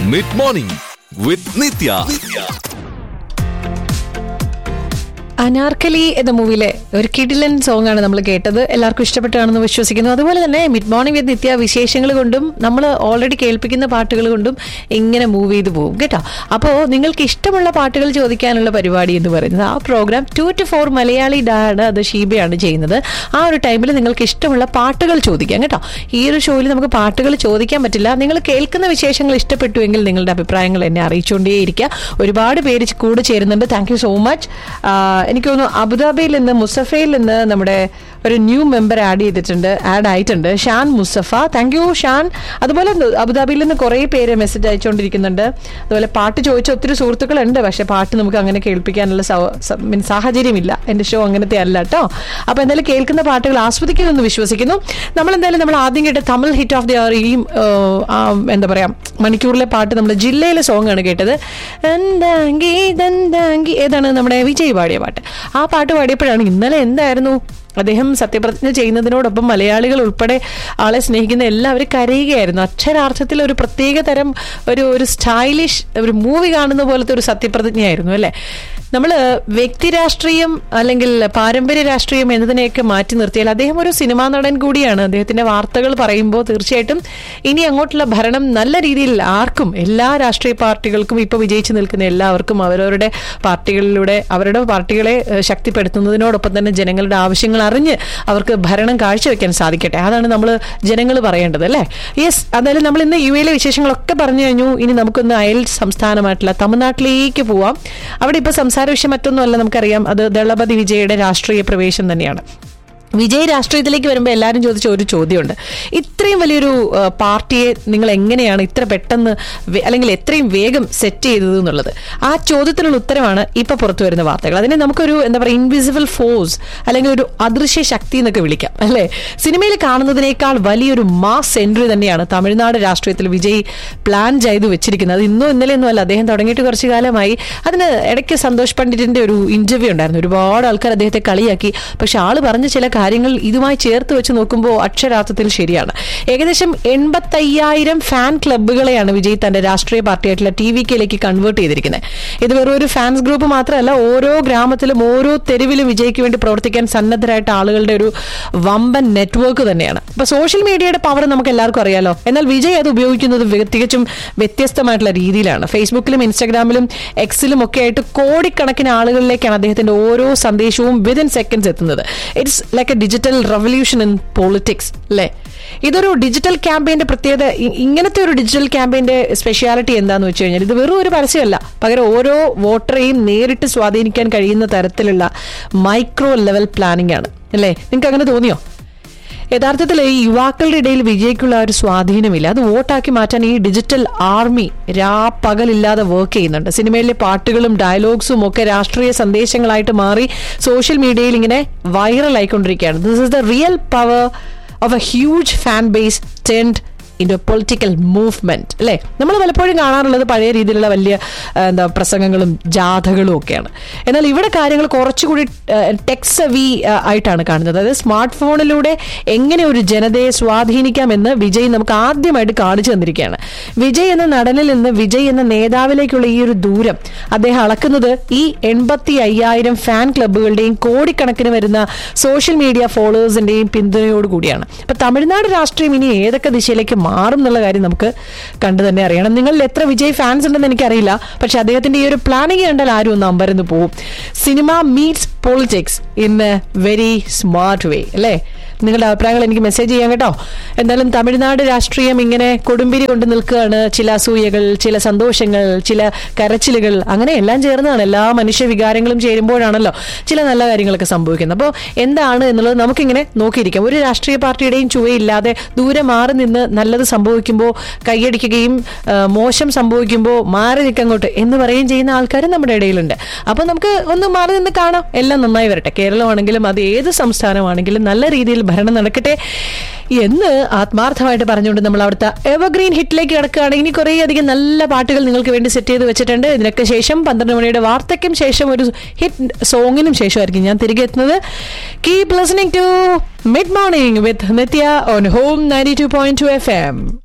mid morning with Nithya Anarkali എന്ന മൂവിയിലെ ഒരു കിഡിലൻ സോങ് ആണ് നമ്മൾ കേട്ടത് എല്ലാവർക്കും ഇഷ്ടപ്പെട്ടാണെന്ന് വിശ്വസിക്കുന്നു അതുപോലെ തന്നെ മിഡ് മോർണിംഗ് വിത്ത് നിത്യ വിശേഷങ്ങൾ കൊണ്ടും നമ്മൾ ഓൾറെഡി കേൾപ്പിക്കുന്ന പാട്ടുകൾ കൊണ്ടും ഇങ്ങനെ മൂവ് ചെയ്ത് പോകും കേട്ടോ അപ്പോൾ നിങ്ങൾക്ക് ഇഷ്ടമുള്ള പാട്ടുകൾ ചോദിക്കാനുള്ള പരിപാടി എന്ന് പറയുന്നത് ആ programme two two four Malayali ഡാണ് അത് ഷീബയാണ് ചെയ്യുന്നത് ആ ഒരു ടൈമിൽ നിങ്ങൾക്ക് ഇഷ്ടമുള്ള പാട്ടുകൾ ചോദിക്കാം കേട്ടോ ഈ ഒരു ഷോയിൽ നമുക്ക് പാട്ടുകൾ ചോദിക്കാൻ പറ്റില്ല നിങ്ങൾ കേൾക്കുന്ന വിശേഷങ്ങൾ ഇഷ്ടപ്പെട്ടുവെങ്കിൽ നിങ്ങളുടെ അഭിപ്രായങ്ങൾ എന്നെ അറിയിച്ചുകൊണ്ടേയിരിക്കുക ഒരുപാട് പേര് കൂടെ ചേരുന്നുണ്ട് താങ്ക് യു സോ മച്ച് എനിക്ക് തോന്നുന്നു അബുദാബിയിൽ നിന്ന് മുസഫയിൽ നിന്ന് നമ്മുടെ ഒരു ന്യൂ മെമ്പർ ആഡ് ചെയ്തിട്ടുണ്ട് ആഡ് ആയിട്ടുണ്ട് Shan Musaffah thank you Shan അതുപോലെ അബുദാബിയിൽ നിന്ന് കുറേ പേര് മെസ്സേജ് അയച്ചുകൊണ്ടിരിക്കുന്നുണ്ട് അതുപോലെ പാട്ട് ചോദിച്ച ഒത്തിരി സുഹൃത്തുക്കളുണ്ട് പക്ഷെ പാട്ട് നമുക്ക് അങ്ങനെ കേൾപ്പിക്കാനുള്ള സൗ- സ- മീൻ സാഹചര്യമില്ല എൻ്റെ ഷോ അങ്ങനത്തെ അല്ല കേട്ടോ അപ്പോൾ എന്തായാലും കേൾക്കുന്ന പാട്ടുകൾ ആസ്വദിക്കുമെന്ന് വിശ്വസിക്കുന്നു നമ്മൾ എന്തായാലും നമ്മൾ ആദ്യം കേട്ട തമിഴ് ഹിറ്റ് ഓഫ് ദി ആർ ഈ ഏഹ്, ആ, എന്താ പറയാ മണിക്കൂറിലെ പാട്ട് നമ്മുടെ ജില്ലയിലെ സോങ് ആണ് കേട്ടത് എന്താങ്കി ദന്താങ്കി ഏതാണ് നമ്മുടെ വിജയ് പാടിയ പാട്ട് ആ പാട്ട് പാടിയപ്പോഴാണ് ഇന്നലെ എന്തായിരുന്നു അദ്ദേഹം സത്യപ്രതിജ്ഞ ചെയ്യുന്നതിനോടൊപ്പം മലയാളികൾ ഉൾപ്പെടെ ആളെ സ്നേഹിക്കുന്ന എല്ലാവരും കരയുകയായിരുന്നു അക്ഷരാർത്ഥത്തിൽ ഒരു പ്രത്യേക തരം ഒരു ഒരു സ്റ്റൈലിഷ് ഒരു മൂവി കാണുന്ന പോലത്തെ ഒരു സത്യപ്രതിജ്ഞയായിരുന്നു അല്ലേ നമ്മൾ വ്യക്തി രാഷ്ട്രീയം അല്ലെങ്കിൽ പാരമ്പര്യ രാഷ്ട്രീയം എന്നതിനെയൊക്കെ മാറ്റി നിർത്തിയാൽ അദ്ദേഹം ഒരു സിനിമാ നടൻ കൂടിയാണ് അദ്ദേഹത്തിന്റെ വാർത്തകൾ പറയുമ്പോൾ തീർച്ചയായിട്ടും ഇനി അങ്ങോട്ടുള്ള ഭരണം നല്ല രീതിയിൽ ആർക്കും എല്ലാ രാഷ്ട്രീയ പാർട്ടികൾക്കും ഇപ്പോൾ വിജയിച്ചു നിൽക്കുന്ന എല്ലാവർക്കും അവരവരുടെ പാർട്ടികളിലൂടെ അവരുടെ പാർട്ടികളെ ഏഹ്, ശക്തിപ്പെടുത്തുന്നതിനോടൊപ്പം തന്നെ ജനങ്ങളുടെ ആവശ്യങ്ങൾ അറിഞ്ഞ് അവർക്ക് ഭരണം കാഴ്ചവെക്കാൻ സാധിക്കട്ടെ അതാണ് നമ്മൾ ജനങ്ങൾ പറയേണ്ടത് അല്ലേ യെസ് അതായത് നമ്മൾ ഇന്ന് യു എയിലെ വിശേഷങ്ങളൊക്കെ പറഞ്ഞു കഴിഞ്ഞു ഇനി നമുക്കൊന്ന് അയൽ സംസ്ഥാനമായിട്ടുള്ള തമിഴ്നാട്ടിലേക്ക് പോവാം അവിടെ ഇപ്പോൾ സംസാര വിഷയം മറ്റൊന്നുമല്ല നമുക്കറിയാം അത് ദളപതി വിജയുടെ രാഷ്ട്രീയ പ്രവേശം തന്നെയാണ് വിജയ് രാഷ്ട്രീയത്തിലേക്ക് വരുമ്പോൾ എല്ലാവരും ചോദിച്ച ഒരു ചോദ്യമുണ്ട് ഇത്രയും വലിയൊരു ആ, പാർട്ടിയെ നിങ്ങൾ എങ്ങനെയാണ് ഇത്ര പെട്ടെന്ന് വേ- അല്ലെങ്കിൽ എത്രയും വേഗം സെറ്റ് ചെയ്തത് എന്നുള്ളത് ആ ചോദ്യത്തിനുള്ള ഉത്തരമാണ് ഇപ്പൊ പുറത്തു വരുന്ന വാർത്തകൾ അതിനെ നമുക്കൊരു എന്താ പറയുക ഇൻവിസിബിൾ ഫോഴ്സ് അല്ലെങ്കിൽ ഒരു അദൃശ്യ ശക്തി എന്നൊക്കെ വിളിക്കാം അല്ലേ സിനിമയിൽ കാണുന്നതിനേക്കാൾ വലിയൊരു മാസ് എൻട്രി തന്നെയാണ് തമിഴ്നാട് രാഷ്ട്രീയത്തിൽ വിജയ് പ്ലാൻ ചെയ്തു വെച്ചിരിക്കുന്നത് അത് ഇന്നോ ഇന്നലെയൊന്നും അല്ല അദ്ദേഹം തുടങ്ങിയിട്ട് കുറച്ചു കാലമായി അതിന് ഇടയ്ക്ക് സന്തോഷ് പണ്ഡിറ്റിന്റെ ഒരു ഇന്റർവ്യൂ ഉണ്ടായിരുന്നു ഒരുപാട് ആൾക്കാർ അദ്ദേഹത്തെ കളിയാക്കി പക്ഷെ ആള് പറഞ്ഞ ചില കാര്യങ്ങൾ ഇതുമായി ചേർത്ത് വെച്ച് നോക്കുമ്പോൾ അക്ഷരാർത്ഥത്തിൽ ശരിയാണ് ഏകദേശം എൺപത്തയ്യായിരം ഫാൻ ക്ലബ്ബുകളെയാണ് വിജയ് തന്റെ രാഷ്ട്രീയ പാർട്ടിയായിട്ടുള്ള ടി വി കെയിലേക്ക് കൺവേർട്ട് ചെയ്തിരിക്കുന്നത് ഇത് വെറും ഒരു ഫാൻസ് ഗ്രൂപ്പ് മാത്രമല്ല ഓരോ ഗ്രാമത്തിലും ഓരോ തെരുവിലും വിജയ്ക്ക് വേണ്ടി പ്രവർത്തിക്കാൻ സന്നദ്ധരായിട്ട് ആളുകളുടെ ഒരു വമ്പൻ നെറ്റ്വർക്ക് തന്നെയാണ് ഇപ്പൊ സോഷ്യൽ മീഡിയയുടെ പവർ നമുക്ക് എല്ലാവർക്കും അറിയാലോ എന്നാൽ വിജയ് അത് ഉപയോഗിക്കുന്നത് വെ- തികച്ചും വ്യത്യസ്തമായിട്ടുള്ള രീതിയിലാണ് ഫേസ്ബുക്കിലും ഇൻസ്റ്റാഗ്രാമിലും എക്സിലും ഒക്കെ ആയിട്ട് കോടിക്കണക്കിന് ആളുകളിലേക്കാണ് അദ്ദേഹത്തിന്റെ ഓരോ സന്ദേശവും വിതിൻ സെക്കൻഡ്സ് എത്തുന്നത് it's like a digital revolution in politics അല്ലേ ഇതൊരു ഡിജിറ്റൽ ക്യാമ്പയിന്റെ പ്രത്യേകത ഇ- ഇങ്ങനത്തെ ഒരു ഡിജിറ്റൽ ക്യാമ്പയിന്റെ സ്പെഷ്യാലിറ്റി എന്താന്ന് വെച്ച് കഴിഞ്ഞാൽ ഇത് വെറും ഒരു പരസ്യമല്ല പകരം ഓരോ വോട്ടറെയും നേരിട്ട് സ്വാധീനിക്കാൻ കഴിയുന്ന തരത്തിലുള്ള മൈക്രോ ലെവൽ പ്ലാനിംഗ് ആണ് അല്ലേ നിങ്ങൾക്ക് അങ്ങനെ തോന്നിയോ യഥാർത്ഥത്തിൽ ഈ യുവാക്കളുടെ ഇടയിൽ വിജയിക്കുള്ള ആ ഒരു സ്വാധീനമില്ല അത് വോട്ടാക്കി മാറ്റാൻ ഈ ഡിജിറ്റൽ ആർമി രാ പകലില്ലാതെ വർക്ക് ചെയ്യുന്നുണ്ട് സിനിമയിലെ പാട്ടുകളും ഡയലോഗ്സും ഒക്കെ രാഷ്ട്രീയ സന്ദേശങ്ങളായിട്ട് മാറി സോഷ്യൽ മീഡിയയിൽ ഇങ്ങനെ വൈറൽ ആയിക്കൊണ്ടിരിക്കുകയാണ് this is the real power of a huge fan base tend into political movement അല്ലേ നമ്മൾ പലപ്പോഴും കാണാറുള്ളത് പഴയ രീതിയിലുള്ള വലിയ ആ, എന്താ പ്രസംഗങ്ങളും ജാഥകളും ഒക്കെയാണ് എന്നാൽ ഇവിടെ കാര്യങ്ങൾ കുറച്ചുകൂടി ടെക്സ് വി ആയിട്ടാണ് കാണുന്നത് അതായത് സ്മാർട്ട് ഫോണിലൂടെ എങ്ങനെ ഒരു ജനതയെ സ്വാധീനിക്കാമെന്ന് വിജയ് നമുക്ക് ആദ്യമായിട്ട് കാണിച്ചു തന്നിരിക്കുകയാണ് വിജയ് എന്ന നടനിൽ നിന്ന് വിജയ് എന്ന നേതാവിലേക്കുള്ള ഈ ഒരു ദൂരം അദ്ദേഹം അളക്കുന്നത് ഈ എൺപത്തി അയ്യായിരം ഫാൻ ക്ലബ്ബുകളുടെയും കോടിക്കണക്കിന് വരുന്ന സോഷ്യൽ മീഡിയ ഫോളോവേഴ്സിന്റെയും പിന്തുണയോട് കൂടിയാണ് ഇപ്പൊ തമിഴ്നാട് രാഷ്ട്രീയം ഇനി ഏതൊക്കെ ദിശയിലേക്ക് മാറും എന്നുള്ള കാര്യം നമുക്ക് കണ്ടു തന്നെ അറിയണം നിങ്ങളിൽ എത്ര വിജയ് ഫാൻസ് ഉണ്ടെന്ന് എനിക്കറിയില്ല പക്ഷെ അദ്ദേഹത്തിന്റെ ഈ ഒരു പ്ലാനിങ് കണ്ടാൽ ആരും ഒന്ന് അമ്പരന്ന് പോവും cinema meets politics in a very smart way അല്ലേ നിങ്ങളുടെ അഭിപ്രായങ്ങൾ എനിക്ക് മെസ്സേജ് ചെയ്യാം കേട്ടോ എന്തായാലും തമിഴ്നാട് രാഷ്ട്രീയം ഇങ്ങനെ കൊടുമ്പിരി കൊണ്ട് നിൽക്കുകയാണ് ചില അസൂയകൾ ചില സന്തോഷങ്ങൾ ചില കരച്ചിലുകൾ അങ്ങനെ എല്ലാം ചേർന്നതാണ് എല്ലാ മനുഷ്യ വികാരങ്ങളും ചേരുമ്പോഴാണല്ലോ ചില നല്ല കാര്യങ്ങളൊക്കെ സംഭവിക്കുന്നത് അപ്പോൾ എന്താണ് എന്നുള്ളത് നമുക്കിങ്ങനെ നോക്കിയിരിക്കാം ഒരു രാഷ്ട്രീയ പാർട്ടിയുടെയും ചുവയില്ലാതെ ദൂരെ മാറി നിന്ന് നല്ലത് സംഭവിക്കുമ്പോൾ കൈയടിക്കുകയും ആ, മോശം സംഭവിക്കുമ്പോൾ മാറി നിൽക്കങ്ങോട്ട് എന്ന് പറയുകയും ചെയ്യുന്ന ആൾക്കാരും നമ്മുടെ ഇടയിലുണ്ട് അപ്പോൾ നമുക്ക് ഒന്ന് മാറി നിന്ന് കാണാം എല്ലാം നന്നായി വരട്ടെ കേരളമാണെങ്കിലും അത് ഏത് സംസ്ഥാനമാണെങ്കിലും നല്ല രീതിയിൽ ഭരണം നടക്കട്ടെ എന്ന് ആത്മാർത്ഥമായിട്ട് പറഞ്ഞുകൊണ്ട് നമ്മൾ അവിടുത്തെ എവർഗ്രീൻ ഹിറ്റിലേക്ക് കിടക്കുകയാണെങ്കിൽ ഇനി കുറേ അധികം നല്ല പാട്ടുകൾ നിങ്ങൾക്ക് വേണ്ടി സെറ്റ് ചെയ്ത് വെച്ചിട്ടുണ്ട് ഇതിനൊക്കെ ശേഷം പന്ത്രണ്ട് മണിയുടെ വാർത്തയ്ക്കും ശേഷം ഒരു ഹിറ്റ് സോങ്ങിനും ശേഷമായിരിക്കും ഞാൻ തിരികെ എത്തുന്നത് keep listening to mid morning with Nithya on home ninety two point two F M